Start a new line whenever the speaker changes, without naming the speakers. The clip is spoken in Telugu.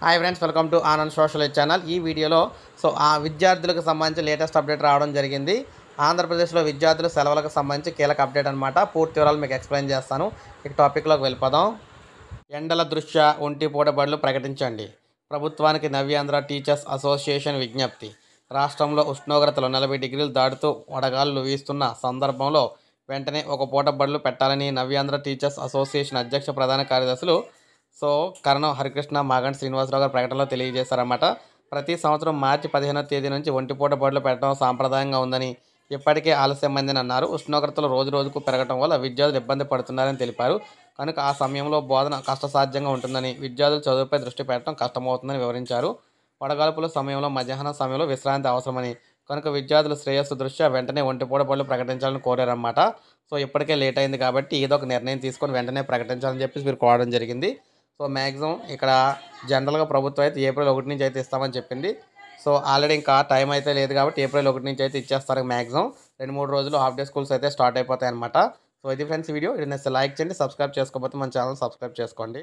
hi friends welcome to Anand social channel ఈ వీడియోలో సో ఆ విద్యార్థులకు సంబంధించి లేటెస్ట్ అప్డేట్ రావడం జరిగింది ఆంధ్రప్రదేశ్లో విద్యార్థుల సెలవులకు సంబంధించి కీలక అప్డేట్ అనమాట పూర్తి వివరాలు మీకు ఎక్స్ప్లెయిన్ చేస్తాను ఇక టాపిక్లోకి వెళ్ళిపోదాం ఎండల దృష్ట్యా ఒంటి పూట బడులు ప్రకటించండి ప్రభుత్వానికి నవ్యాంధ్ర టీచర్స్ అసోసియేషన్ విజ్ఞప్తి రాష్ట్రంలో ఉష్ణోగ్రతలు నలభై డిగ్రీలు దాటుతూ వడగాలు వీస్తున్న సందర్భంలో వెంటనే ఒక పూట బడులు పెట్టాలని నవ్యాంధ్ర టీచర్స్ అసోసియేషన్ అధ్యక్ష ప్రధాన కార్యదర్శులు సో కరణం హరికృష్ణ మాగంటి శ్రీనివాసరావు గారు ప్రకటనలో తెలియజేశారన్నమాట ప్రతి సంవత్సరం మార్చి పదిహేనవ తేదీ నుంచి ఒంటిపూట బడులు పెట్టడం సాంప్రదాయంగా ఉందని ఇప్పటికే ఆలస్యమైందని అన్నారు ఉష్ణోగ్రతలు రోజు రోజుకు పెరగడం వల్ల విద్యార్థులు ఇబ్బంది పడుతున్నారని తెలిపారు కనుక ఆ సమయంలో బోధన కష్టసాధ్యంగా ఉంటుందని విద్యార్థులు చదువుపై దృష్టి పెట్టడం కష్టమవుతుందని వివరించారు వడగాల్పుల సమయంలో మధ్యాహ్నం సమయంలో విశ్రాంతి అవసరమని కనుక విద్యార్థుల శ్రేయస్సు దృష్ట్యా వెంటనే ఒంటిపూట బడులు ప్రకటించాలని కోరారన్నమాట సో ఇప్పటికే లేట్ అయింది కాబట్టి ఏదో ఒక నిర్ణయం తీసుకొని వెంటనే ప్రకటించాలని చెప్పేసి మీరు కోరడం జరిగింది సో మ్యాక్సిమం ఇక్కడ జనరల్గా ప్రభుత్వం అయితే ఏప్రిల్ ఒకటి నుంచి అయితే ఇస్తామని చెప్పింది సో ఆల్రెడీ ఇంకా టైం అయితే లేదు కాబట్టి ఏప్రిల్ ఒకటి నుంచి అయితే ఇచ్చేస్తారు మ్యాక్సిమం రెండు మూడు రోజులు హాఫ్ డే స్కూల్స్ అయితే స్టార్ట్ అయిపోతాయి అనమాట సో ఇది ఫ్రెండ్స్ వీడియో ఇది లైక్ చేయండి సబ్స్క్రైబ్ చేసుకోకపోతే మన ఛానల్ సబ్స్క్రైబ్ చేసుకోండి